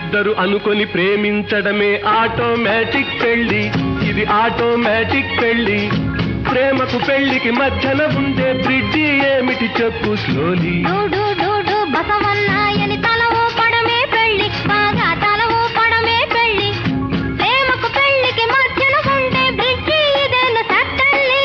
ఇద్దరు అనుకొని ప్రేమించడమే ఆటోమేటిక్ పెళ్లి ఇది ఆటోమేటిక్ పెళ్లి ప్రేమకు పెళ్లికి మధ్యన ఉండే బ్రిడ్జి ఏమిటి చెప్పు స్లోలీ డూడు డూడు బసవన్నాయని తల ఊపడమే పెళ్లి బాగా తల ఊపడమే పెళ్లి ప్రేమకు పెళ్లికి మధ్యన ఉండే బ్రిడ్జి ఇదేను సట్టల్లి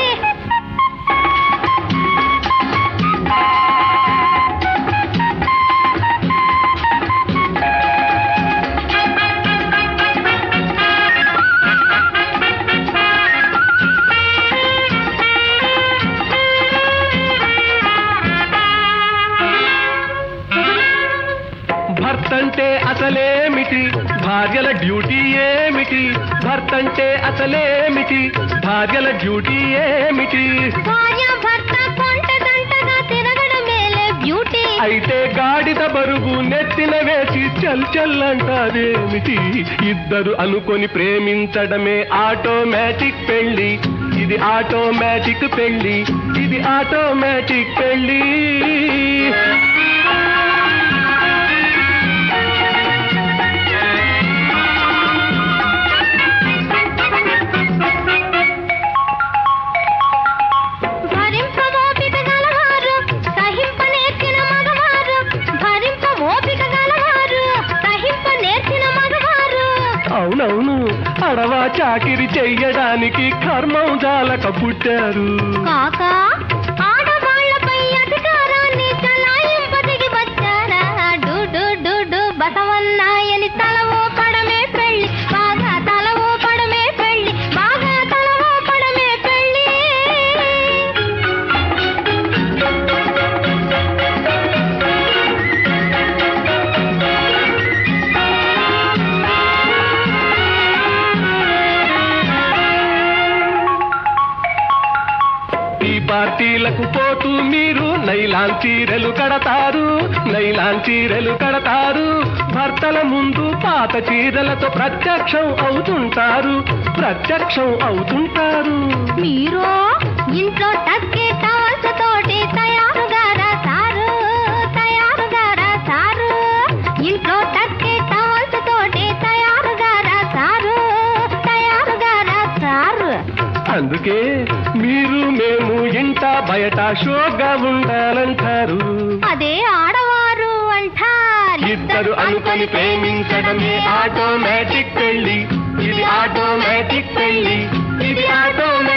భర్తంటే అసలేమిటి భార్యల డ్యూటీ ఏమిటి భర్తంటే అసలేమిటి భార్యల డ్యూటీ ఏమిటి భార్య భర్త కొంట దంటగా తిరగడమేలే బ్యూటీ అయితే గాడిద బరువు నెత్తిన వేసి చల్ చల్ అంటారేమిటి ఇద్దరు అనుకొని ప్రేమించడమే ఆటోమేటిక్ పెళ్లి ఇది ఆటోమేటిక్ పెళ్లి ఇది ఆటోమేటిక్ పెళ్లి భరింప ఓపిక గలవారు సహింప నేర్చిన మగవారు భరింప ఓపిక గలవారు సహింప నేర్చిన మగవారు అవునవును అడవా చాకిరి చెయ్యడానికి కర్మం జాలక పుట్టారు కాక ఆడవాళ్లపై అధికారాన్ని చలాయింప దిగి వచ్చారా డు డు డు డు బసవన్నాయని తల ఊపడమే పెళ్లి బాగా తల ఊపడమే పెళ్లి బాగా తల ఊపడమే పెళ్లి ఈ పార్టీలకు పోతూ మీరు నైలాన్ చీరలు కడతారు నైలాన్ చీరలు కడతారు భర్తల ముందు పాత చీరలతో ప్రత్యక్షం అవుతుంటారు ప్రత్యక్షం అవుతుంటారు మీరు ఇంట్లో టక్కి టవల్స్ తోటి తయారుగా రాసారు తయారుగా రాసారు ఇంట్లో టక్కి టవల్స్ తోటి తయారుగా రాసారు తయారుగా రాసారు అందుకే మీరు మేము ఇంట బయట షోగా ఉండాలంటారు అదే ఆడవారు అంటారు ఇద్దరు అనుకొని ప్రేమించడమే ఆటోమేటిక్ పెళ్లి ఇది ఆటోమేటిక్ పెళ్లి ఇది ఆటోమేటిక్